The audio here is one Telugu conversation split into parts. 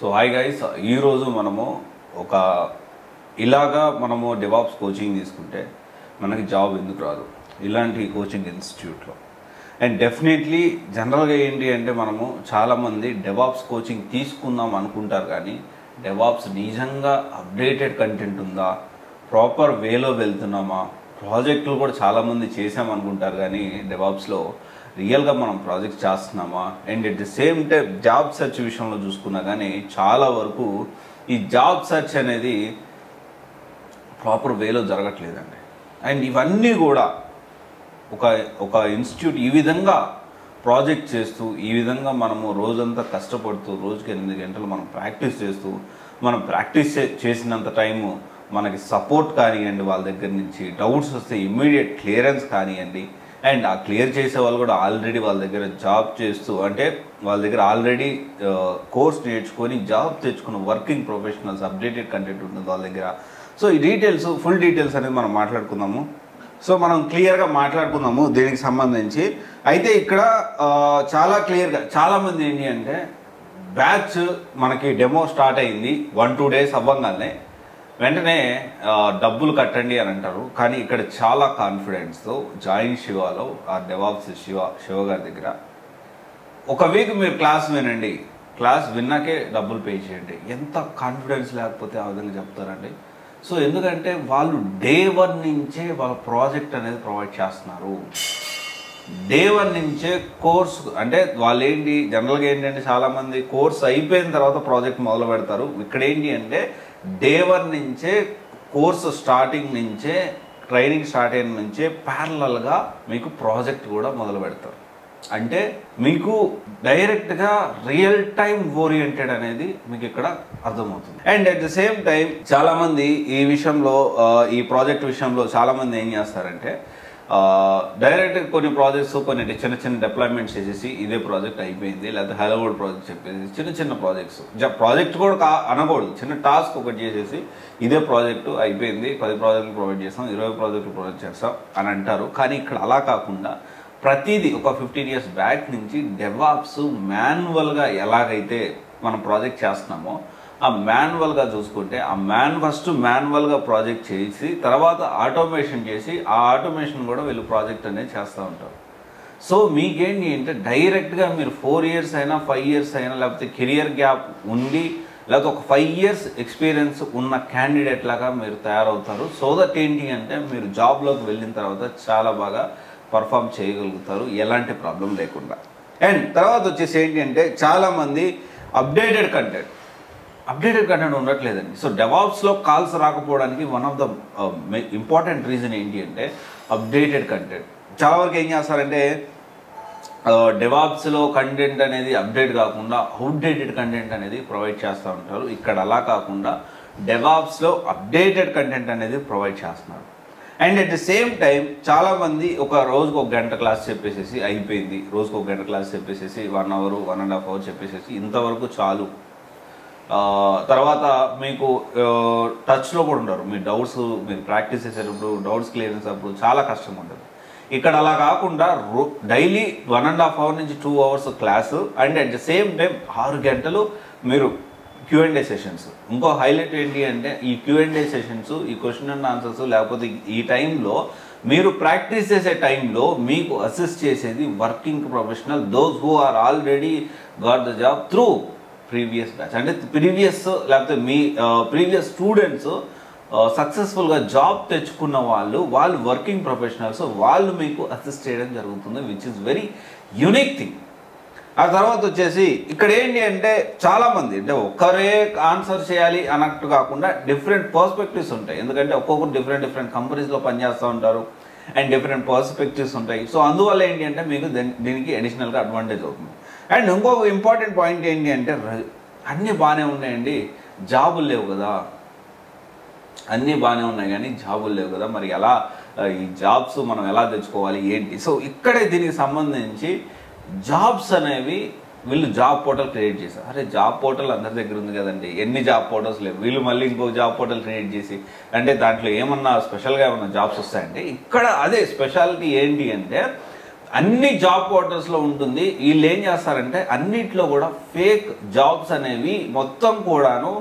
సో హాయ్ గైస్ ఈరోజు మనము ఒక ఇలాగా మనము డెవాప్స్ కోచింగ్ తీసుకుంటే మనకి జాబ్ ఎందుకు రాదు ఇలాంటి కోచింగ్ ఇన్స్టిట్యూట్లో అండ్ డెఫినెట్లీ జనరల్గా ఏంటి అంటే మనము చాలామంది డెవాప్స్ కోచింగ్ తీసుకుందాం అనుకుంటారు కానీ డెవాప్స్ నిజంగా అప్డేటెడ్ కంటెంట్ ఉందా ప్రాపర్ వేలో వెళ్తున్నామా ప్రాజెక్టులు కూడా చాలామంది చేసామనుకుంటారు కానీ డెవాప్స్లో రియల్గా మనం ప్రాజెక్ట్ చేస్తున్నామా and at the same time job search విషయంలో చూసుకున్నా కానీ చాలా వరకు ఈ జాబ్ సెర్చ్ అనేది ప్రాపర్ వేలో జరగట్లేదండి అండ్ ఇవన్నీ కూడా ఒక ఒక ఇన్స్టిట్యూట్ ఈ విధంగా ప్రాజెక్ట్ చేస్తూ ఈ విధంగా మనము రోజంతా కష్టపడుతూ రోజుకి ఎనిమిది గంటలు మనం ప్రాక్టీస్ చేస్తూ మనం ప్రాక్టీస్ చే- చేసినంత టైము మనకి సపోర్ట్ కానివ్వండి వాళ్ళ దగ్గర నుంచి డౌట్స్ వస్తే ఇమ్మీడియట్ క్లియరెన్స్ కానివ్వండి అండ్ ఆ క్లియర్ చేసే వాళ్ళు కూడా ఆల్రెడీ వాళ్ళ దగ్గర జాబ్ చేస్తూ అంటే వాళ్ళ దగ్గర ఆల్రెడీ కోర్స్ నేర్చుకొని జాబ్ తెచ్చుకున్న వర్కింగ్ ప్రొఫెషనల్స్ అప్డేటెడ్ కంటెంట్ ఉంటుంది వాళ్ళ దగ్గర సో ఈ డీటెయిల్స్ ఫుల్ డీటెయిల్స్ అనేది మనం మాట్లాడుకుందాము సో మనం క్లియర్గా మాట్లాడుకుందాము దీనికి సంబంధించి అయితే ఇక్కడ ఆ, చాలా క్లియర్గా చాలామంది ఏంటి అంటే బ్యాచ్ మనకి డెమో స్టార్ట్ అయింది వన్ టూ డేస్ అవ్వగానే వెంటనే ఆ, డబ్బులు కట్టండి అని అంటారు కానీ ఇక్కడ చాలా కాన్ఫిడెన్స్తో జాయిన్ శివాలో ఆ డెవాప్స్ శివ శివ గారి దగ్గర ఒక వీక్ మీరు క్లాస్ వినండి క్లాస్ విన్నాకే డబ్బులు పే చేయండి ఎంత కాన్ఫిడెన్స్ లేకపోతే ఆ విధంగా చెప్తారండి సో ఎందుకంటే వాళ్ళు డే వన్ నుంచే వాళ్ళ ప్రాజెక్ట్ అనేది ప్రొవైడ్ చేస్తున్నారు డే వన్ నుంచే కోర్స్ అంటే వాళ్ళు ఏంటి జనరల్గా ఏంటంటే చాలామంది కోర్స్ అయిపోయిన తర్వాత ప్రాజెక్ట్ మొదలు పెడతారు ఇక్కడ ఏంటి అంటే డే వన్ నుంచే కోర్సు స్టార్టింగ్ నుంచే ట్రైనింగ్ స్టార్ట్ అయిన నుంచే ప్యారలల్గా మీకు ప్రాజెక్ట్ కూడా మొదలు పెడతారు అంటే మీకు డైరెక్ట్గా రియల్ టైం ఓరియంటెడ్ అనేది మీకు ఇక్కడ అర్థమవుతుంది and at the same time చాలామంది ఈ విషయంలో ఆ, ఈ ప్రాజెక్ట్ విషయంలో చాలామంది ఏం చేస్తారంటే డైరెక్ట్ కొన్ని ప్రాజెక్ట్స్ కొన్ని చిన్న చిన్న డిప్లాయ్మెంట్స్ చేసేసి ఇదే ప్రాజెక్ట్ అయిపోయింది లేకపోతే హైదరాబాద్ ప్రాజెక్ట్ చెప్పేసి చిన్న చిన్న ప్రాజెక్ట్స్ ప్రాజెక్ట్ కూడా కా అనకూడదు చిన్న టాస్క్ ఒకటి చేసేసి ఇదే ప్రాజెక్టు అయిపోయింది పది ప్రాజెక్టులు ప్రొవైడ్ చేస్తాం ఇరవై ప్రాజెక్టులు ప్రొవైడ్ చేస్తాం అని అంటారు కానీ ఇక్కడ అలా కాకుండా ప్రతిదీ ఒక ఫిఫ్టీన్ ఇయర్స్ బ్యాక్ నుంచి డెవాప్స్ మాన్యువల్గా ఎలాగైతే మనం ప్రాజెక్ట్ చేస్తున్నామో ఆ మాన్యువల్గా చూసుకుంటే ఆ మ్యాన్ ఫస్ట్ మాన్యువల్గా ప్రాజెక్ట్ చేసి తర్వాత ఆటోమేషన్ చేసి ఆ ఆటోమేషన్ కూడా వీళ్ళు ప్రాజెక్ట్ అనేది చేస్తూ ఉంటారు సో మీకేంటి అంటే డైరెక్ట్గా మీరు ఫోర్ ఇయర్స్ అయినా ఫైవ్ ఇయర్స్ అయినా లేకపోతే కెరియర్ గ్యాప్ ఉండి లేకపోతే ఒక ఫైవ్ ఇయర్స్ ఎక్స్పీరియన్స్ ఉన్న క్యాండిడేట్ లాగా మీరు తయారవుతారు సో దట్ ఏంటి అంటే మీరు జాబ్లోకి వెళ్ళిన తర్వాత చాలా బాగా పర్ఫామ్ చేయగలుగుతారు ఎలాంటి ప్రాబ్లం లేకుండా అండ్ తర్వాత వచ్చేసి ఏంటి అంటే చాలామంది అప్డేటెడ్ కంటెంట్ అప్డేటెడ్ కంటెంట్ ఉండట్లేదండి సో డెవాప్స్లో కాల్స్ రాకపోవడానికి one of the important reason ఏంటి అంటే అప్డేటెడ్ కంటెంట్ చాలా వరకు ఏం చేస్తారంటే డెవాప్స్లో కంటెంట్ అనేది అప్డేట్ కాకుండా అవుట్డేటెడ్ కంటెంట్ అనేది ప్రొవైడ్ చేస్తూ ఉంటారు ఇక్కడ అలా కాకుండా డెవాప్స్లో అప్డేటెడ్ కంటెంట్ అనేది ప్రొవైడ్ చేస్తున్నారు and at the same time చాలామంది ఒక రోజుకు ఒక గంట క్లాస్ చెప్పేసేసి అయిపోయింది రోజుకు ఒక గంట క్లాస్ చెప్పేసేసి one hour one and half hour చెప్పేసేసి ఇంతవరకు చాలు ఆ, తర్వాత మీకు టచ్లో కూడా ఉంటారు మీ డౌట్స్ మీరు ప్రాక్టీస్ చేసేటప్పుడు డౌట్స్ క్లియరెన్స్ అప్పుడు చాలా కష్టంగా ఉంటుంది ఇక్కడ అలా కాకుండా రో daily one and half hour నుంచి two hours class and at the same time ఆరు గంటలు మీరు క్యూఎండే సెషన్స్ ఇంకో హైలైట్ ఏంటి అంటే ఈ క్యూఎండే సెషన్స్ ఈ క్వశ్చన్ అండ్ ఆన్సర్స్ లేకపోతే ఈ టైంలో మీరు ప్రాక్టీస్ చేసే టైంలో మీకు అసిస్ట్ చేసేది working professional those who are already got the job through previous batch అంటే ప్రీవియస్ లేకపోతే మీ ప్రీవియస్ స్టూడెంట్స్ సక్సెస్ఫుల్గా జాబ్ తెచ్చుకున్న వాళ్ళు వాళ్ళు వర్కింగ్ ప్రొఫెషనల్స్ వాళ్ళు మీకు అసిస్ట్ చేయడం జరుగుతుంది which is very unique thing ఆ తర్వాత వచ్చేసి ఇక్కడ ఏంటి అంటే చాలామంది అంటే ఒక్కరే ఆన్సర్ చేయాలి అన్నట్టు కాకుండా డిఫరెంట్ పర్స్పెక్టివ్స్ ఉంటాయి ఎందుకంటే ఒక్కొక్కరు డిఫరెంట్ డిఫరెంట్ కంపెనీస్లో పనిచేస్తూ ఉంటారు అండ్ డిఫరెంట్ పర్స్పెక్టివ్స్ ఉంటాయి సో అందువల్ల ఏంటి అంటే మీకు దీని- దీనికి అడిషనల్గా అడ్వాంటేజ్ అవుతుంది అండ్ ఇంకొక ఇంపార్టెంట్ పాయింట్ ఏంటి అంటే ర- అన్నీ బాగానే ఉన్నాయండి జాబులు లేవు కదా అన్నీ బాగానే ఉన్నాయి కానీ జాబులు లేవు కదా మరి ఎలా ఆ, ఈ జాబ్స్ మనం ఎలా తెచ్చుకోవాలి ఏంటి సో ఇక్కడే దీనికి సంబంధించి జాబ్స్ అనేవి వీళ్ళు జాబ్ పోర్టల్ క్రియేట్ చేశారు అరే జాబ్ పోర్టల్ అందరి దగ్గర ఉంది కదండి ఎన్ని జాబ్ పోర్టల్స్ లేవు వీళ్ళు మళ్ళీ ఇంకో జాబ్ పోర్టల్ క్రియేట్ చేసి అంటే దాంట్లో ఏమన్నా స్పెషల్గా ఏమన్నా జాబ్స్ వస్తాయంటే ఇక్కడ అదే స్పెషాలిటీ ఏంటి అంటే అన్ని జాబ్ పోర్టల్స్లో ఉంటుంది వీళ్ళు ఏం చేస్తారంటే అన్నిట్లో కూడా ఫేక్ జాబ్స్ అనేవి మొత్తం కూడాను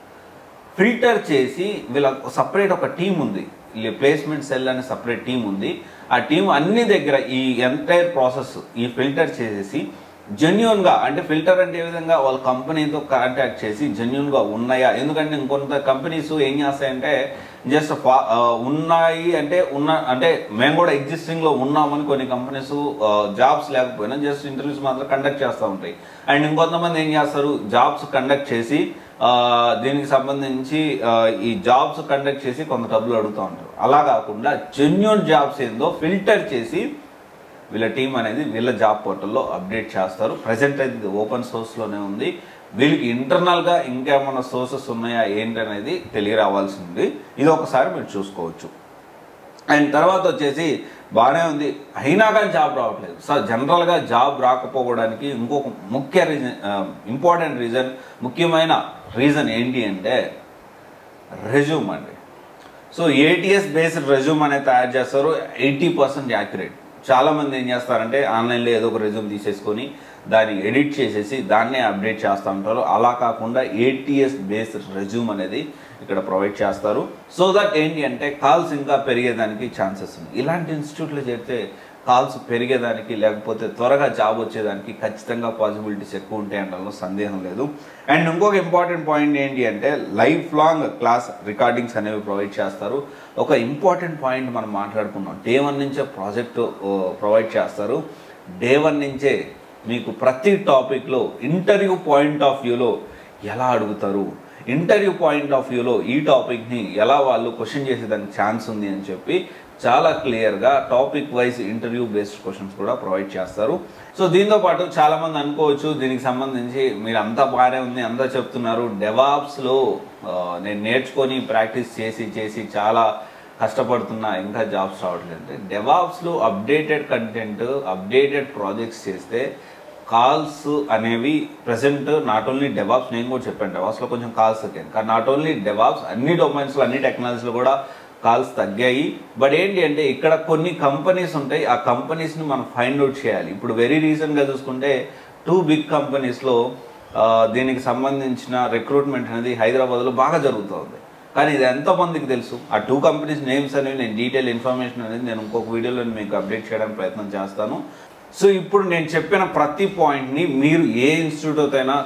ఫిల్టర్ చేసి వీళ్ళ సపరేట్ ఒక టీం ఉంది ప్లేస్మెంట్ సెల్ అనే సపరేట్ టీం ఉంది ఆ టీం అన్ని దగ్గర ఈ ఎంటైర్ ప్రాసెస్ ఈ ఫిల్టర్ చేసేసి జెన్యున్గా అంటే ఫిల్టర్ అంటే ఏ విధంగా వాళ్ళ కంపెనీతో కాంటాక్ట్ చేసి జెన్యున్గా ఉన్నాయా ఎందుకంటే ఇంకొంత కంపెనీస్ ఏం చేస్తాయంటే జస్ట్ ఉన్నాయి అంటే ఉన్న అంటే మేము కూడా ఎగ్జిస్టింగ్లో ఉన్నామని కొన్ని కంపెనీస్ జాబ్స్ లేకపోయినా జస్ట్ ఇంటర్వ్యూస్ మాత్రం కండక్ట్ చేస్తూ ఉంటాయి అండ్ ఇంకొంతమంది ఏం చేస్తారు జాబ్స్ కండక్ట్ చేసి ఆ, దీనికి సంబంధించి ఆ, ఈ జాబ్స్ కండక్ట్ చేసి కొంత డబ్బులు అడుగుతూ ఉంటారు అలా కాకుండా జెన్యున్ జాబ్స్ ఏందో ఫిల్టర్ చేసి వీళ్ళ టీం అనేది వీళ్ళ జాబ్ పోర్టల్లో అప్డేట్ చేస్తారు ప్రజెంట్ అయితే ఇది ఓపెన్ సోర్స్లోనే ఉంది వీళ్ళకి ఇంటర్నల్గా ఇంకేమైనా సోర్సెస్ ఉన్నాయా ఏంటనేది తెలియరావాల్సి ఉంది ఇది ఒకసారి మీరు చూసుకోవచ్చు అండ్ తర్వాత వచ్చేసి బాగానే ఉంది అయినా కానీ జాబ్ రావట్లేదు సార్ జనరల్గా జాబ్ రాకపోవడానికి ఇంకొక ముఖ్య రీజన్ ఇంపార్టెంట్ రీజన్ ముఖ్యమైన రీజన్ ఏంటి అంటే రెజ్యూమ్ అండి సో ఏటీఎస్ బేస్డ్ రెజ్యూమ్ అనేది తయారు చేస్తారు ఎయిటీ పర్సెంట్ యాక్యురేట్ చాలామంది ఏం చేస్తారంటే ఆన్లైన్లో ఏదో ఒక రెజ్యూమ్ తీసేసుకొని దాన్ని ఎడిట్ చేసేసి దాన్నే అప్డేట్ చేస్తూ ఉంటారు అలా కాకుండా ఏటీఎస్ బేస్డ్ రెజ్యూమ్ అనేది ఇక్కడ ప్రొవైడ్ చేస్తారు సో దట్ ఏంటి అంటే కాల్స్ ఇంకా పెరిగేదానికి ఛాన్సెస్ ఉంది ఇలాంటి ఇన్స్టిట్యూట్లో చేరితే కాల్స్ పెరిగేదానికి లేకపోతే త్వరగా జాబ్ వచ్చేదానికి ఖచ్చితంగా పాసిబిలిటీస్ ఎక్కువ ఉంటాయి అనడంలో సందేహం లేదు అండ్ ఇంకొక ఇంపార్టెంట్ పాయింట్ ఏంటి అంటే లైఫ్ లాంగ్ క్లాస్ రికార్డింగ్స్ అనేవి ప్రొవైడ్ చేస్తారు ఒక ఇంపార్టెంట్ పాయింట్ మనం మాట్లాడుకున్నాం డే వన్ నుంచే ప్రాజెక్ట్ ప్రొవైడ్ చేస్తారు డే వన్ నుంచే మీకు ప్రతి టాపిక్లో ఇంటర్వ్యూ పాయింట్ ఆఫ్ వ్యూలో ఎలా అడుగుతారు ఇంటర్వ్యూ పాయింట్ ఆఫ్ వ్యూలో ఈ టాపిక్ని ఎలా వాళ్ళు క్వశ్చన్ చేసేదానికి ఛాన్స్ ఉంది అని చెప్పి చాలా క్లియర్గా topic wise interview based questions కూడా ప్రొవైడ్ చేస్తారు సో దీంతో పాటు చాలా మంది అనుకోవచ్చు దీనికి సంబంధించి మీరు అంతా బాగానే ఉంది అంతా చెప్తున్నారు డెవాప్స్లో నేను నేర్చుకొని ప్రాక్టీస్ చేసి చేసి చాలా కష్టపడుతున్నా ఇంకా జాబ్స్ రావట్లేదు అంటే డెవాప్స్లో అప్డేటెడ్ కంటెంట్ అప్డేటెడ్ ప్రాజెక్ట్స్ చేస్తే కాల్స్ అనేవి ప్రజెంట్ నాట్ ఓన్లీ డెవాప్స్ నేను కూడా చెప్పాను డెవాప్స్లో కొంచెం కాల్స్ తగ్గాను కానీ నాట్ ఓన్లీ డెవాప్స్ అన్ని డొమైన్స్లో అన్ని టెక్నాలజీలో కూడా కాల్స్ తగ్గాయి బట్ ఏంటి అంటే ఇక్కడ కొన్ని కంపెనీస్ ఉంటాయి ఆ కంపెనీస్ని మనం ఫైండ్ అవుట్ చేయాలి ఇప్పుడు వెరీ రీసెంట్గా చూసుకుంటే టూ బిగ్ కంపెనీస్లో దీనికి సంబంధించిన రిక్రూట్మెంట్ అనేది హైదరాబాద్లో బాగా జరుగుతుంది కానీ ఇది ఎంతమందికి తెలుసు ఆ టూ కంపెనీస్ నేమ్స్ అనేవి నేను డీటెయిల్ ఇన్ఫర్మేషన్ అనేది నేను ఇంకొక వీడియోలో మీకు అప్డేట్ చేయడానికి ప్రయత్నం చేస్తాను సో ఇప్పుడు నేను చెప్పిన ప్రతి పాయింట్ని మీరు ఏ ఇన్స్టిట్యూట్ అయినా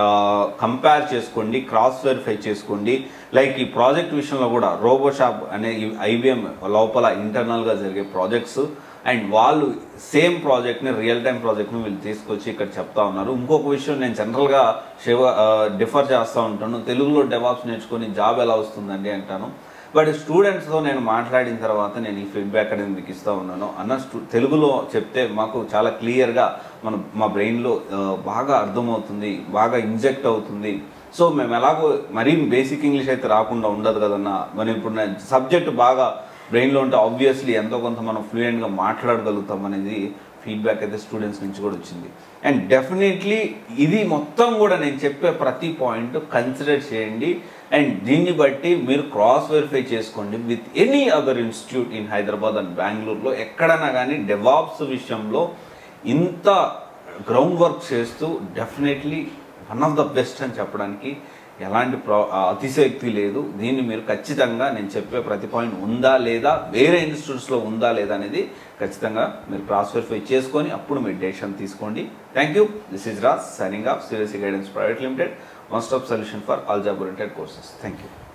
కంపేర్ చేసుకోండి క్రాస్ వెరిఫై చేసుకోండి లైక్ ఈ ప్రాజెక్ట్ విషయంలో కూడా రోబోషాప్ అనే ఐబిఎం లోపల ఇంటర్నల్గా జరిగే ప్రాజెక్ట్స్ అండ్ వాళ్ళు సేమ్ ప్రాజెక్ట్ని రియల్ టైం ప్రాజెక్ట్ని వీళ్ళు తీసుకొచ్చి ఇక్కడ చెప్తా ఉన్నారు ఇంకొక విషయం నేను జనరల్గా శివ డిఫర్ చేస్తూ ఉంటాను తెలుగులో డెవాప్స్ నేర్చుకొని జాబ్ ఎలా వస్తుందండి అంటాను బట్ స్టూడెంట్స్తో నేను మాట్లాడిన తర్వాత నేను ఈ ఫీడ్బ్యాక్ అనేది మీకు ఇస్తూ ఉన్నాను అన్న స్టూ తెలుగులో చెప్తే మాకు చాలా క్లియర్గా మన మా బ్రెయిన్లో బాగా అర్థమవుతుంది బాగా ఇంజెక్ట్ అవుతుంది సో మేము ఎలాగో మరీ బేసిక్ ఇంగ్లీష్ అయితే రాకుండా ఉండదు కదన్న మనం ఇప్పుడు నేను సబ్జెక్ట్ బాగా బ్రెయిన్లో ఉంటే ఆబ్వియస్లీ ఎంతో కొంత మనం ఫ్లూయెంట్గా మాట్లాడగలుగుతాం అనేది ఫీడ్బ్యాక్ అయితే స్టూడెంట్స్ నుంచి కూడా వచ్చింది అండ్ డెఫినెట్లీ ఇది మొత్తం కూడా నేను చెప్పే ప్రతి పాయింట్ కన్సిడర్ చేయండి అండ్ దీన్ని బట్టి మీరు క్రాస్ వెరిఫై చేసుకోండి with any other institute in Hyderabad and బెంగళూరులో ఎక్కడైనా కానీ డెవాప్స్ విషయంలో ఇంత గ్రౌండ్ వర్క్ చేస్తూ definitely one of the best అని చెప్పడానికి ఎలాంటి ప్రా అతిశయోక్తి లేదు దీన్ని మీరు ఖచ్చితంగా నేను చెప్పే ప్రతి పాయింట్ ఉందా లేదా వేరే ఇన్స్టిట్యూట్స్లో ఉందా లేదా అనేది ఖచ్చితంగా మీరు క్రాస్ వెరిఫై చేసుకొని అప్పుడు మీరు డెసిషన్ తీసుకోండి thank you this is Raj signing off Sirius guidance private limited one stop solution for all job oriented courses thank you